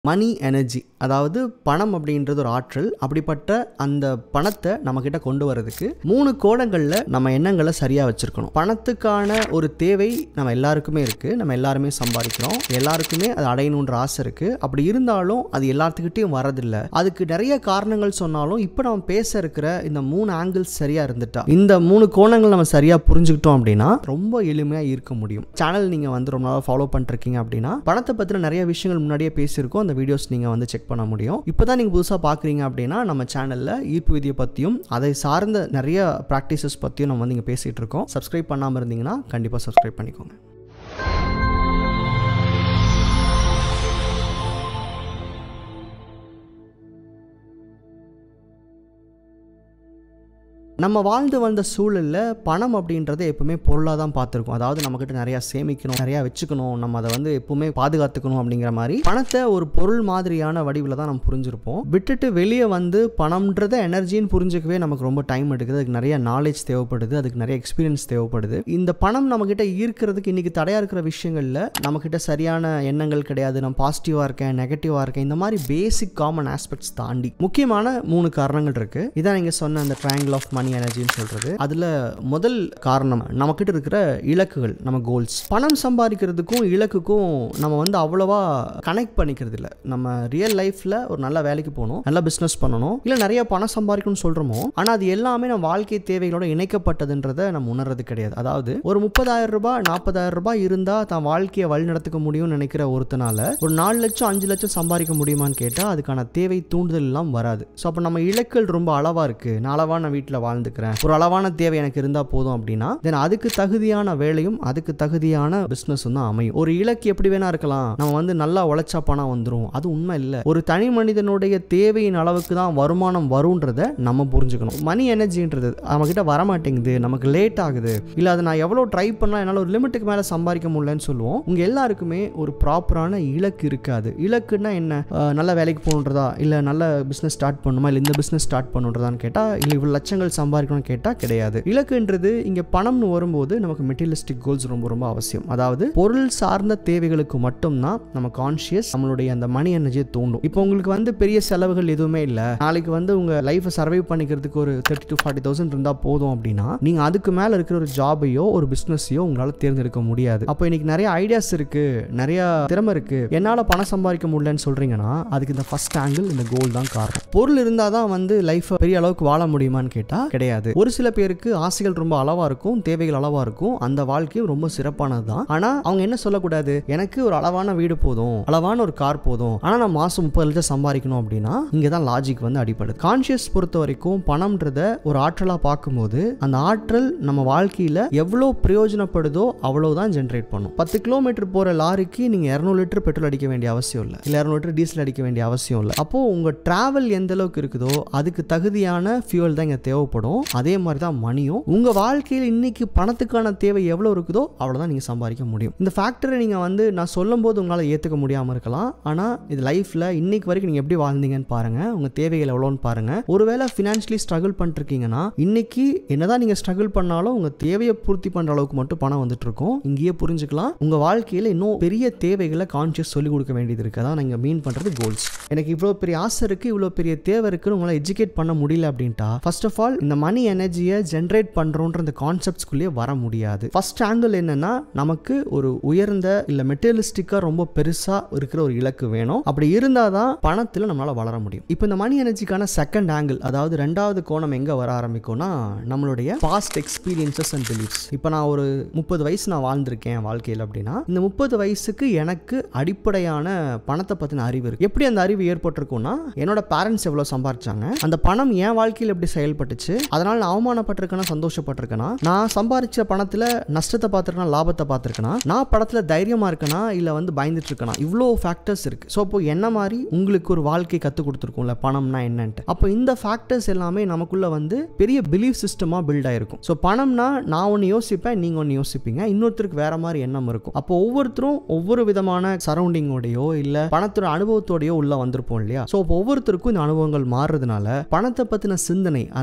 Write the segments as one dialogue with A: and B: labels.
A: மணி energy அதாவது பணம் அப்படின்றது ஒரு ஆற்றல் அப்படிப்பட்ட அந்த பணத்தை நம்மக்கிட்ட கொண்டு வரதுக்கு மூணு கோணங்களில் நம்ம எண்ணங்களை சரியாக வச்சுருக்கணும் பணத்துக்கான ஒரு தேவை நம்ம எல்லாருக்குமே இருக்குது நம்ம எல்லாருமே சம்பாதிக்கிறோம் எல்லாருக்குமே அது அடையணுன்ற ஆசை இருக்குது அப்படி இருந்தாலும் அது எல்லாத்துக்கிட்டையும் வரதில்லை அதுக்கு நிறைய காரணங்கள் சொன்னாலும் இப்போ நம்ம பேச இருக்கிற இந்த மூணு ஆங்கிள்ஸ் சரியாக இருந்துட்டா இந்த மூணு கோணங்கள் நம்ம சரியாக புரிஞ்சுக்கிட்டோம் அப்படின்னா ரொம்ப எளிமையாக இருக்க முடியும் சேனல் நீங்கள் வந்து ரொம்ப நாளாக ஃபாலோ பண்ணிருக்கீங்க அப்படின்னா பணத்தை பற்றின நிறைய விஷயங்கள் முன்னாடியே பேசியிருக்கோம் அந்த வீடியோஸ் நீங்கள் வந்து செக் பண்ண முடியும் இப்போ தான் நீங்கள் புதுசாக பார்க்குறீங்க அப்படின்னா நம்ம சேனலில் ஈர்ப்பு விதியை பற்றியும் அதை சார்ந்த நிறைய ப்ராக்டிசஸ் பற்றியும் நம்ம வந்து இங்கே பேசிகிட்டு இருக்கோம் சப்ஸ்கிரைப் பண்ணாமல் இருந்தீங்கன்னா கண்டிப்பாக சப்ஸ்கிரைப் பண்ணிக்கோங்க நம்ம வாழ்ந்து வந்த சூழலில் பணம் அப்படின்றத எப்பவுமே பொருளாக தான் பார்த்துருக்கோம் அதாவது நம்மக்கிட்ட நிறையா சேமிக்கணும் நிறையா வச்சுக்கணும் நம்ம அதை வந்து எப்பவுமே பாதுகாத்துக்கணும் அப்படிங்கிற மாதிரி பணத்தை ஒரு பொருள் மாதிரியான வடிவில் தான் நம்ம புரிஞ்சிருப்போம் விட்டுட்டு வெளியே வந்து பணம்ன்றத எனர்ஜின்னு புரிஞ்சுக்கவே நமக்கு ரொம்ப டைம் எடுக்குது அதுக்கு நிறைய நாலேஜ் தேவைப்படுது அதுக்கு நிறைய எக்ஸ்பீரியன்ஸ் தேவைப்படுது இந்த பணம் நம்மக்கிட்ட ஈர்க்கிறதுக்கு இன்றைக்கி தடையாக இருக்கிற விஷயங்களில் நம்மக்கிட்ட சரியான எண்ணங்கள் கிடையாது நான் பாசிட்டிவாக இருக்கேன் நெகட்டிவாக இருக்கேன் இந்த மாதிரி பேசிக் காமன் ஆஸ்பெக்ட்ஸ் தாண்டி முக்கியமான மூணு காரணங்கள் இருக்குது இதான் நீங்கள் சொன்ன அந்த ட்ரையாங்கிள் ஆஃப் மணி எனர்ஜின்னு சொல்கிறது அதில் முதல் காரணம் நம்மக்கிட்ட இருக்கிற இலக்குகள் நம்ம கோல்ஸ் பணம் சம்பாதிக்கிறதுக்கும் இலக்குக்கும் நம்ம வந்து அவ்வளோவா கனெக்ட் பண்ணிக்கிறது இல்லை நம்ம ரியல் லைஃப்பில் ஒரு நல்ல வேலைக்கு போகணும் நல்ல பிஸ்னஸ் பண்ணணும் இல்லை நிறைய பணம் சம்பாதிக்கணும்னு சொல்கிறோமோ ஆனால் அது எல்லாமே நம்ம வாழ்க்கை தேவைகளோட இணைக்கப்பட்டதுன்றதை நம்ம உணர்றது கிடையாது அதாவது ஒரு முப்பதாயிரம் ரூபாய் நாற்பதாயிரம் ரூபாய் இருந்தால் தான் வாழ்க்கையை வழி நடத்துக்க முடியும்னு நினைக்கிற ஒருத்தனால ஒரு நாலு லட்சம் அஞ்சு லட்சம் சம்பாதிக்க முடியுமான்னு கேட்டால் அதுக்கான தேவை தூண்டுதல் எல்லாம் வராது ஸோ அப்போ நம்ம இலக்குகள் ரொம்ப அளவாக இருக்குது நான் அளவான வீட்டில் வாழ்ந்துக்கிறேன் ஒரு அளவான தேவை எனக்கு இருந்தால் போதும் அப்படின்னா தென் அதுக்கு தகுதியான வேலையும் அதுக்கு தகுதியான பிஸ்னஸும் தான் அமையும் ஒரு இலக்கு எப்படி வேணா இருக்கலாம் நம்ம வந்து நல்லா உழைச்சா பணம் வந்துடும் அது உண்மை இல்லை ஒரு தனி மனிதனுடைய தேவையின் அளவுக்கு தான் வருமானம் வரும்ன்றத நம்ம புரிஞ்சுக்கணும் மணி எனர்ஜின்றது நம்மக்கிட்ட வரமாட்டேங்குது நமக்கு லேட் ஆகுது இல்லை அதை நான் எவ்வளோ ட்ரை பண்ணலாம் என்னால் ஒரு லிமிட்டுக்கு மேலே சம்பாதிக்க முடியலன்னு சொல்லுவோம் உங்கள் எல்லாருக்குமே ஒரு ப்ராப்பரான இலக்கு இருக்காது இலக்குன்னா என்ன அஹ் நல்ல வேலைக்கு போகணுன்றதா இல்லை நல்ல பிஸ்னஸ் ஸ்டார்ட் பண்ணுமா இல்லை இந்த பிஸ்னஸ் ஸ்டார்ட் பண்ணுன்றதான்னு கேட்டால் இல்லை இவ்வளோ லட்சங்கள் சம்பாதிக்கணும்னு கேட்டால் கிடையாது இலக்குன்றது இங்கே பணம்னு வரும்போது நமக்கு மெட்டீரியலிஸ்டிக் கோல்ஸ் ரொம்ப ரொம்ப அவசியம் அதாவது பொருள் சார்ந்த தேவைகளுக்கு மட்டும்தான் நம்ம கான்ஷியஸ் நம்மளுடைய அந்த மணி எனர்ஜியை தூண்டும் இப்போ உங்களுக்கு வந்து பெரிய செலவுகள் எதுவுமே இல்லை நாளைக்கு வந்து உங்கள் லைஃப்பை சர்வை பண்ணிக்கிறதுக்கு ஒரு தேர்ட்டி டு ஃபார்ட்டி தௌசண்ட் இருந்தால் போதும் அப்படின்னா நீங்கள் அதுக்கு மேலே இருக்கிற ஒரு ஜாபையோ ஒரு பிஸ்னஸையோ உங்களால் தேர்ந்தெடுக்க முடியாது அப்போ இன்னைக்கு நிறைய ஐடியாஸ் இருக்கு நிறைய திறமை இருக்கு என்னால் பணம் சம்பாதிக்க முடியலன்னு சொல்றீங்கன்னா அதுக்கு இந்த ஃபர்ஸ்ட் ஆங்கிள் இந்த கோல் தான் காரணம் பொருள் இருந்தால் தான் வந்து லைஃப் பெரிய அளவுக்கு வாழ முடியுமான்னு கேட்டால் கிடையாது ஒரு சில பேருக்கு ஆசைகள் ரொம்ப அளவா இருக்கும் தேவைகள் அளவா இருக்கும் அந்த வாழ்க்கையும் ரொம்ப சிறப்பானது தான் ஆனால் அவங்க என்ன சொல்லக்கூடாது எனக்கு ஒரு அளவான வீடு போதும் அளவான ஒரு கார் போதும் ஆனால் நான் மாசம் முப்பது லட்சம் சம்பாதிக்கணும் அப்படின்னா இங்கே தான் லாஜிக் வந்து அடிப்படுது கான்ஷியஸ் பொறுத்த வரைக்கும் பணம்ன்றத ஒரு ஆற்றலாக பார்க்கும்போது அந்த ஆற்றல் நம்ம வாழ்க்கையில் எவ்வளோ பிரயோஜனப்படுதோ அவ்வளோதான் ஜென்ரேட் பண்ணும் பத்து கிலோமீட்டர் போகிற லாரிக்கு நீங்கள் இரநூறு லிட்டர் பெட்ரோல் அடிக்க வேண்டிய அவசியம் இல்லை இல்லை இரநூறு லிட்டர் டீசல் அடிக்க வேண்டிய அவசியம் இல்லை அப்போது உங்கள் ட்ராவல் எந்த அளவுக்கு இருக்குதோ அதுக்கு தகுதியான ஃபியூல் தான் இங்கே தேவைப்படும் அதே மாதிரி தான் மணியும் உங்கள் வாழ்க்கையில் இன்னைக்கு பணத்துக்கான தேவை எவ்வளோ இருக்குதோ அவ்வளோதான் நீங்கள் சம்பாதிக்க முடியும் இந்த ஃபேக்டரை நீங்கள் வந்து நான் சொல்லும்போது உங்களால் ஏற்றுக்க முடியாமல் இருக்கலாம் ஆனால் இது லைஃப்பில் இன்னைக்கு வரைக்கும் நீங்கள் எப்படி வாழ்ந்தீங்கன்னு பாருங்கள் உங்கள் தேவைகள் எவ்வளோன்னு பாருங்கள் ஒருவேளை ஃபினான்ஷியலி ஸ்ட்ரகிள் பண்ணிருக்கீங்கன்னா இன்னைக்கு என்னதான் நீங்கள் ஸ்ட்ரகிள் பண்ணாலும் உங்கள் தேவையை பூர்த்தி பண்ணுற அளவுக்கு மட்டும் பணம் வந்துட்டு இருக்கும் இங்கேயே புரிஞ்சுக்கலாம் உங்கள் வாழ்க்கையில் இன்னும் பெரிய தேவைகளை கான்ஷியஸ் சொல்லிக் கொடுக்க வேண்டியது இருக்குது அதான் நீங்கள் மீன் பண்ணுறது கோல்ஸ் எனக்கு இவ்வளோ பெரிய ஆசை இருக்குது இவ்வளோ பெரிய தேவை இருக்குன்னு உங்களால் எஜுகேட் பண்ண முடியல அப்படின்ட்டா ஃபர்ஸ்ட் ஆஃப் ஆல் இந்த மணி எனர்ஜியை ஜென்ரேட் பண்ணுறோன்ற இந்த கான்செப்ட்ஸ்குள்ளேயே வர முடியாது ஃபர்ஸ்ட் ஆங்கிள் என்னன்னா நமக்கு ஒரு உயர்ந்த இல்லை மெட்டீரியலிஸ்டிக்காக ரொம்ப பெருசாக இருக்கிற ஒரு இலக்கு வேணும் அப்படி இருந்தால் தான் பணத்தில் நம்மளால் வளர முடியும் இப்போ இந்த மணி எனர்ஜிக்கான செகண்ட் ஆங்கிள் அதாவது ரெண்டாவது கோணம் எங்கே வர ஆரம்பிக்கும்னா நம்மளுடைய பாஸ்ட் எக்ஸ்பீரியன்சஸ் அண்ட் பிலீஃப்ஸ் இப்போ நான் ஒரு முப்பது வயசு நான் வாழ்ந்திருக்கேன் வாழ்க்கையில் அப்படின்னா இந்த முப்பது வயசுக்கு எனக்கு அடிப்படையான பணத்தை பற்றின அறிவு இருக்கு எப்படி அந்த அறிவு ஏற்பட்டிருக்கும்னா என்னோட பேரண்ட்ஸ் எவ்வளோ சம்பாரிச்சாங்க அந்த பணம் என் வாழ்க்கையில் எப்படி செயல்பட்டுச்சு அதனால நான் அவமானப்பட்டிருக்கேனா சந்தோஷப்பட்டிருக்கேனா நான் சம்பாரிச்ச பணத்தில் நஷ்டத்தை பார்த்துருக்கேனா லாபத்தை பார்த்துருக்கேனா நான் படத்தில் தைரியமாக இருக்கேனா இல்லை வந்து பயந்துட்டு இருக்கேனா இவ்வளோ ஃபேக்டர்ஸ் இருக்கு ஸோ அப்போ என்ன மாதிரி உங்களுக்கு ஒரு வாழ்க்கை கற்றுக் கொடுத்துருக்கும்ல பணம்னா என்னன்ட்டு அப்போ இந்த ஃபேக்டர்ஸ் எல்லாமே நமக்குள்ள வந்து பெரிய பிலீஃப் சிஸ்டமாக பில்ட் ஆயிருக்கும் ஸோ பணம்னா நான் ஒன்று யோசிப்பேன் நீங்கள் ஒன்று யோசிப்பீங்க இன்னொருத்தருக்கு வேற மாதிரி எண்ணம் இருக்கும் அப்போ ஒவ்வொருத்தரும் ஒவ்வொரு விதமான சரௌண்டிங்கோடையோ இல்லை பணத்தோட அனுபவத்தோடையோ உள்ள வந்திருப்போம் இல்லையா ஸோ ஒவ்வொருத்தருக்கும் இந்த அனுபவங்கள் மாறுறதுனால பணத்தை பற்றின சிந்தனை அந்த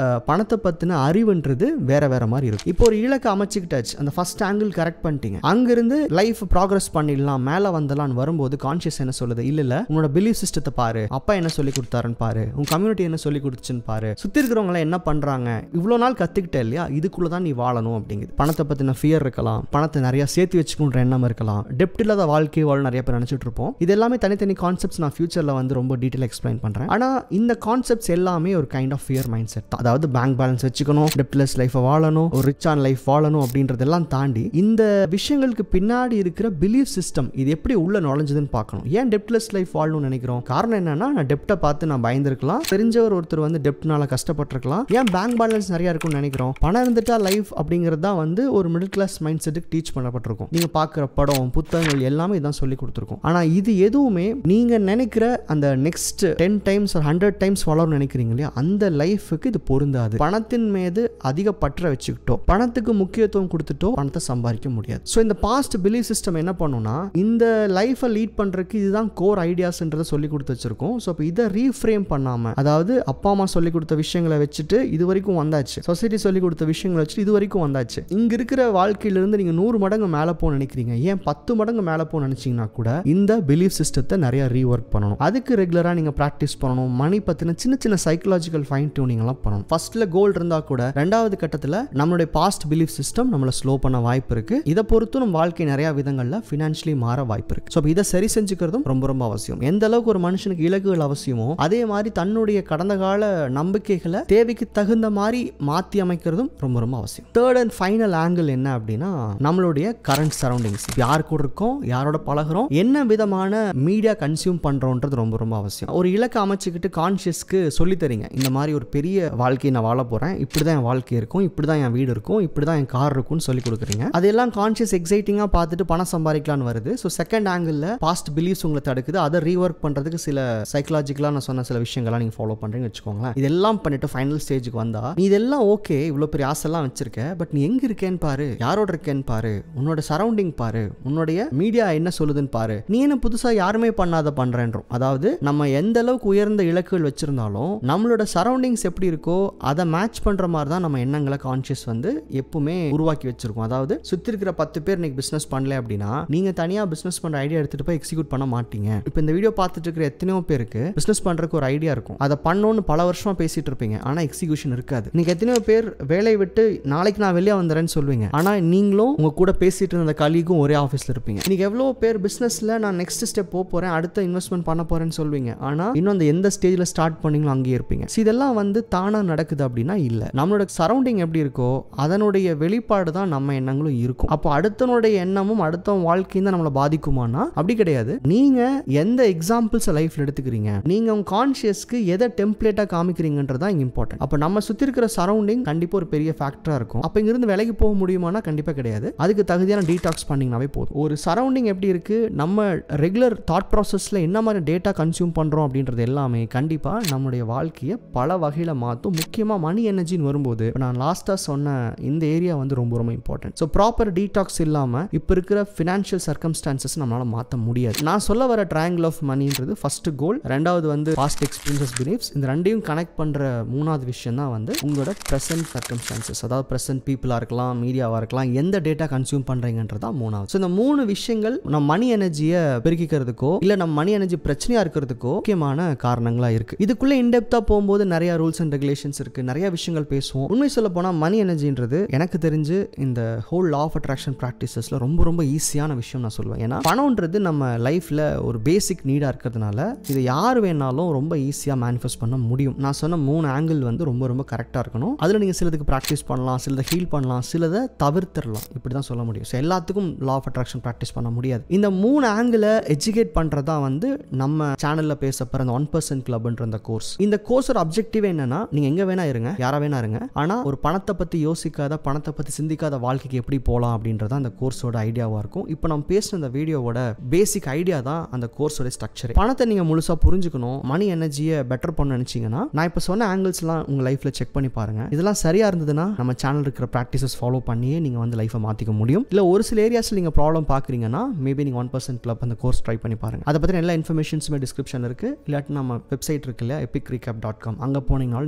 A: பணத்தை பற்றின அறிவுன்றது வேற வேற மாதிரி இருக்கும் இப்போ ஒரு இலக்கை அமைச்சுக்கிட்டாச்சு அந்த ஃபர்ஸ்ட் ஆங்கிள் கரெக்ட் பண்ணிட்டீங்க அங்கிருந்து லைஃப் ப்ராக்ரஸ் பண்ணிடலாம் மேலே வந்தலாம்னு வரும்போது கான்ஷியஸ் என்ன சொல்லுது இல்ல இல்ல உன்னோட பிலீஃப் சிஸ்டத்தை பாரு அப்பா என்ன சொல்லி கொடுத்தாருன்னு பாரு உன் கம்யூனிட்டி என்ன சொல்லி கொடுத்துச்சுன்னு பாரு சுத்தி இருக்கிறவங்க என்ன பண்றாங்க இவ்வளோ நாள் கத்துக்கிட்ட இல்லையா இதுக்குள்ள தான் நீ வாழணும் அப்படிங்குது பணத்தை பத்தின ஃபியர் இருக்கலாம் பணத்தை நிறைய சேர்த்து வச்சுக்கணுன்ற எண்ணம் இருக்கலாம் டெப்ட் இல்லாத வாழ்க்கை வாழ நிறைய பேர் நினைச்சிட்டு இருப்போம் இது எல்லாமே தனித்தனி கான்செப்ட்ஸ் நான் ஃபியூச்சர்ல வந்து ரொம்ப டீட்டெயில் எக்ஸ்பிளைன் பண்றேன் ஆனா இந்த கான்செப்ட்ஸ் எல்லாமே ஒரு kind of fear mindset தான் அதாவது பேங்க் பேலன்ஸ் வச்சுக்கணும் டெப்ட்லெஸ் லைஃபை வாழணும் ஒரு ரிச் ஆன் லைஃப் வாழணும் அப்படின்றதெல்லாம் தாண்டி இந்த விஷயங்களுக்கு பின்னாடி இருக்கிற பிலீஃப் சிஸ்டம் இது எப்படி உள்ள நுழைஞ்சதுன்னு பார்க்கணும் ஏன் டெப்ட்லெஸ் லைஃப் வாழணும்னு நினைக்கிறோம் காரணம் என்னன்னா நான் டெப்ட்டை பார்த்து நான் பயந்துருக்கலாம் தெரிஞ்சவர் ஒருத்தர் வந்து டெப்ட்னால கஷ்டப்பட்டிருக்கலாம் ஏன் பேங்க் பேலன்ஸ் நிறைய இருக்கும்னு நினைக்கிறோம் பணம் இருந்துட்டா லைஃப் அப்படிங்கிறது தான் வந்து ஒரு மிடில் கிளாஸ் மைண்ட் செட்டுக்கு டீச் பண்ணப்பட்டிருக்கும் நீங்க பார்க்குற படம் புத்தகங்கள் எல்லாமே இதான் சொல்லி கொடுத்துருக்கோம் ஆனா இது எதுவுமே நீங்க நினைக்கிற அந்த next ten times hundred times வளரும் நினைக்கிறீங்க இல்லையா அந்த லைஃபுக்கு இது பொருந்தாது பணத்தின் மீது அதிக பற்ற வச்சுக்கிட்டோ பணத்துக்கு முக்கியத்துவம் கொடுத்துட்டோ பணத்தை சம்பாதிக்க முடியாது ஸோ இந்த பாஸ்ட் பிலீஃப் சிஸ்டம் என்ன பண்ணும்னா இந்த லைஃபை லீட் பண்றதுக்கு இதுதான் கோர் ஐடியாஸ்ன்றதை சொல்லி கொடுத்து வச்சிருக்கோம் ஸோ இப்போ இதை ரீஃப்ரேம் பண்ணாம அதாவது அப்பா அம்மா சொல்லி கொடுத்த விஷயங்களை வச்சுட்டு இது வரைக்கும் வந்தாச்சு சொசைட்டி சொல்லி கொடுத்த விஷயங்களை வச்சுட்டு இது வரைக்கும் வந்தாச்சு இங்க இருக்கிற வாழ்க்கையிலிருந்து நீங்க நூறு மடங்கு மேலே போக நினைக்கிறீங்க ஏன் பத்து மடங்கு மேலே போக நினைச்சீங்கன்னா கூட இந்த பிலீஃப் சிஸ்டத்தை நிறைய ரீஒர்க் பண்ணணும் அதுக்கு ரெகுலராக நீங்க ப்ராக்டிஸ் பண்ணணும் மணி பத்தின சின்ன சின்ன சைக்கலாஜிக்கல் ஃபைன் டியூனிங்லாம் பண்ணணும் ஃபர்ஸ்ட்ல கோல் இருந்தா கூட ரெண்டாவது கட்டத்தில் நம்மளுடைய பாஸ்ட் பிலீஃப் சிஸ்டம் நம்மளை ஸ்லோ பண்ண வாய்ப்பு இருக்கு இதை பொறுத்து நம்ம வாழ்க்கை நிறைய விதங்களில் ஃபினான்ஷியலி மாற வாய்ப்பு இருக்கு ஸோ இதை சரி செஞ்சுக்கிறதும் ரொம்ப ரொம்ப அவசியம் எந்த அளவுக்கு ஒரு மனுஷனுக்கு இலக்குகள் அவசியமோ அதே மாதிரி தன்னுடைய கடந்த கால நம்பிக்கைகளை தேவைக்கு தகுந்த மாதிரி மாற்றி அமைக்கிறதும் ரொம்ப ரொம்ப அவசியம் தேர்ட் அண்ட் ஃபைனல் ஆங்கிள் என்ன அப்படின்னா நம்மளுடைய கரண்ட் சரௌண்டிங்ஸ் யார் கூட இருக்கோம் யாரோட பழகுறோம் என்ன விதமான மீடியா கன்சியூம் பண்றோன்றது ரொம்ப ரொம்ப அவசியம் ஒரு இலக்கை அமைச்சுக்கிட்டு கான்ஷியஸ்க்கு சொல்லி தரீங்க இந்த மாதிரி ஒரு பெரிய வாழ்க்கையை நான் வாழ போறேன் இப்படி தான் என் வாழ்க்கை இருக்கும் இப்படி தான் என் வீடு இருக்கும் இப்படி தான் என் கார் இருக்கும்னு சொல்லி கொடுக்குறீங்க அதெல்லாம் கான்ஷியஸ் எக்ஸைட்டிங்காக பார்த்துட்டு பணம் சம்பாதிக்கலாம்னு வருது ஸோ செகண்ட் ஆங்கிளில் பாஸ்ட் பிலீஃப்ஸ் உங்களை தடுக்குது அதை ரீஒர்க் பண்ணுறதுக்கு சில சைக்கலாஜிக்கலாக நான் சொன்ன சில விஷயங்கள்லாம் நீங்கள் ஃபாலோ பண்ணுறீங்கன்னு வச்சுக்கோங்களேன் இதெல்லாம் பண்ணிட்டு ஃபைனல் ஸ்டேஜுக்கு வந்தா நீ இதெல்லாம் ஓகே இவ்வளோ பெரிய ஆசைலாம் வச்சிருக்க பட் நீ எங்க இருக்கேன்னு பாரு யாரோட இருக்கேன்னு பாரு உன்னோட சரௌண்டிங் பாரு உன்னுடைய மீடியா என்ன சொல்லுதுன்னு பாரு நீ என்ன புதுசா யாருமே பண்ணாத பண்றேன்றோம் அதாவது நம்ம எந்த அளவுக்கு உயர்ந்த இலக்குகள் வச்சிருந்தாலும் நம்மளோட சரௌண்டிங்ஸ் எப்படி இருக்கோ அதை மேட்ச் பண்ற மாதிரி தான் நம்ம எண்ணங்களை கான்ஷியஸ் வந்து எப்பவுமே உருவாக்கி வச்சிருக்கோம் அதாவது சுத்தி இருக்கிற பத்து பேர் இன்னைக்கு பிசினஸ் பண்ணல அப்படின்னா நீங்க தனியா பிசினஸ் பண்ற ஐடியா எடுத்துட்டு போய் எக்ஸிக்யூட் பண்ண மாட்டீங்க இப்போ இந்த வீடியோ பார்த்துட்டு இருக்கிற எத்தனையோ பேருக்கு பிசினஸ் பண்றதுக்கு ஒரு ஐடியா இருக்கும் அதை பண்ணணும்னு பல வருஷமா பேசிட்டு இருப்பீங்க ஆனா எக்ஸிக்யூஷன் இருக்காது இன்னைக்கு எத்தனையோ பேர் வேலையை விட்டு நாளைக்கு நான் வெளியே வந்துறேன்னு சொல்லுவீங்க ஆனா நீங்களும் உங்க கூட பேசிட்டு இருந்த கலீகும் ஒரே ஆஃபீஸ்ல இருப்பீங்க இன்னைக்கு எவ்வளோ பேர் பிசினஸ்ல நான் நெக்ஸ்ட் ஸ்டெப் போக போறேன் அடுத்த இன்வெஸ்ட்மெண்ட் பண்ண போறேன்னு சொல்லுவீங்க ஆனா இன்னும் அந்த எந்த ஸ்டேஜ்ல ஸ்டார்ட் பண்ணீங்களோ அங்கேயே இருப்பீங்க So இதெல்லாம் வந்து தானா நடக்குது அப்படின்னா இல்ல நம்மளோட சரௌண்டிங் எப்படி இருக்கோ அதனுடைய வெளிப்பாடு தான் நம்ம எண்ணங்களும் இருக்கும் அப்போ அடுத்தனுடைய எண்ணமும் அடுத்த வாழ்க்கையும் தான் நம்மளை பாதிக்குமானா அப்படி கிடையாது நீங்க எந்த எக்ஸாம்பிள்ஸ் லைஃப்ல எடுத்துக்கிறீங்க நீங்க உங்க கான்சியஸ்க்கு எதை டெம்ப்ளேட்டா காமிக்கிறீங்கன்றது தான் இம்பார்ட்டன்ட் அப்போ நம்ம சுத்தி இருக்கிற சரௌண்டிங் கண்டிப்பா ஒரு பெரிய ஃபேக்டரா இருக்கும் அப்போ இங்கிருந்து விலைக்கு போக முடியுமானா கண்டிப்பா கிடையாது அதுக்கு தகுதியான டீடாக்ஸ் பண்ணிங்கனாவே போதும் ஒரு சரௌண்டிங் எப்படி இருக்கு நம்ம ரெகுலர் தாட் ப்ராசஸ்ல என்ன மாதிரி டேட்டா கன்சியூம் பண்றோம் அப்படின்றது எல்லாமே கண்டிப்பா நம்மளுடைய வாழ்க்கையை பல வகையில மாற்றும் முக்கியமா மணி எனர்ஜின்னு வரும்போது இப்ப நான் லாஸ்டா சொன்ன இந்த ஏரியா வந்து ரொம்ப ரொம்ப இம்பார்ட்டன்ட் ஸோ ப்ராப்பர் டீடாக்ஸ் இல்லாம இப்போ இருக்கிற ஃபினான்ஷியல் சர்க்கம்ஸ்டான்சஸ் நம்மளால மாற்ற முடியாது நான் சொல்ல வர ட்ரையாங்கிள் ஆஃப் மணின்றது ஃபர்ஸ்ட் கோல் ரெண்டாவது வந்து பாஸ்ட் எக்ஸ்பீரியன்சஸ் பிலீஃப்ஸ் இந்த ரெண்டையும் கனெக்ட் பண்ற மூணாவது விஷயம் தான் வந்து உங்களோட ப்ரெசென்ட் சர்க்கம்ஸ்டான்சஸ் அதாவது ப்ரெசென்ட் பீப்புளாக இருக்கலாம் மீடியாவாக இருக்கலாம் எந்த டேட்டா கன்சியூம் பண்ணுறீங்கன்றது தான் மூணாவது ஸோ இந்த மூணு விஷயங்கள் நம்ம மணி எனர்ஜியை பெருக்கிக்கிறதுக்கோ இல்லை நம்ம மணி எனர்ஜி பிரச்சனையாக இருக்கிறதுக்கோ முக்கியமான காரணங்களாக இருக்கு இதுக்குள்ளே இன்டெப்த்தாக போகும்போது நிறைய ரூல்ஸ் அண்ட் ரெகுலேஷன்ஸ் இருக்கு நிறைய விஷயங்கள் பேசுவோம் உண்மை சொல்ல போனால் மணி எனர்ஜின்றது எனக்கு தெரிஞ்சு இந்த ஹோல் லா ஆஃப் அட்ராக்ஷன் ப்ராக்டிசஸில் ரொம்ப ரொம்ப ஈஸியான விஷயம் நான் சொல்லுவேன் ஏன்னா பணம்ன்றது நம்ம லைஃப்பில் ஒரு பேசிக் நீடாக இருக்கிறதுனால இது யார் வேணாலும் ரொம்ப ஈஸியாக மேனிஃபெஸ்ட் பண்ண முடியும் நான் சொன்ன மூணு ஆங்கிள் வந்து ரொம்ப ரொம்ப கரெக்டாக இருக்கணும் அதில் நீங்கள் சிலதுக்கு ப்ராக்டிஸ் பண்ணலாம் சிலதை ஹீல் பண்ணலாம் சிலதை தவிர்த்திடலாம் இப்படி தான் சொல்ல முடியும் ஸோ எல்லாத்துக்கும் லா ஆஃப் அட்ராக்ஷன் ப்ராக்டிஸ் பண்ண முடியாது இந்த மூணு ஆங்கிளை எஜுகேட் பண்ணுறதா வந்து நம்ம சேனலில் பேசப்படுற அந்த ஒன் பர்சன்ட் கிளப்ன்ற அந்த கோர்ஸ் இந்த கோர்ஸோட அப்ஜெக்டிவ் என்னன்னா நீங்கள் எங்கே வேணா இருங்க யாரா வேணா இருங்க ஆனால் ஒரு பணத்தை பற்றி யோசிக்காத பணத்தை பற்றி சிந்திக்காத வாழ்க்கைக்கு எப்படி போகலாம் அப்படின்றது அந்த கோர்ஸோட ஐடியாவாக இருக்கும் இப்போ நம்ம பேசின இந்த வீடியோவோட பேசிக் ஐடியா தான் அந்த கோர்ஸோட ஸ்ட்ரக்சர் பணத்தை நீங்கள் முழுசாக புரிஞ்சுக்கணும் மணி எனர்ஜியை பெட்டர் பண்ண நினச்சிங்கன்னா நான் இப்போ சொன்ன ஆங்கிள்ஸ்லாம் உங்கள் லைஃப்பில் செக் பண்ணி பாருங்க இதெல்லாம் சரியாக இருந்ததுன்னா நம்ம சேனல் இருக்கிற ப்ராக்டிசஸ் ஃபாலோ பண்ணியே நீங்கள் வந்து லைஃப்பை மாற்றிக்க முடியும் இல்லை ஒரு சில ஏரியாஸில் நீங்கள் ப்ராப்ளம் பார்க்குறீங்கன்னா மேபி நீங்கள் ஒன் பர்சன்ட் கிளப் அந்த கோர்ஸ் ட்ரை பண்ணி பாருங்க அதை பற்றின எல்லா இன்ஃபர்மேஷன்ஸுமே டிஸ்கிரிப்ஷன் இருக்குது இல்லாட்டி நம்ம வெப்சைட் இருக்கு இல்லையா எபிக் ரீகேப் டாட் காம் அங்கே போனீங்கனாலும் நீங்கள் செக் பண்ணிக்க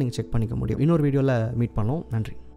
A: சம்பாதிக்க முடியும் இன்னொரு வீடியோவில் மீட் பண்ணோம் நன்றி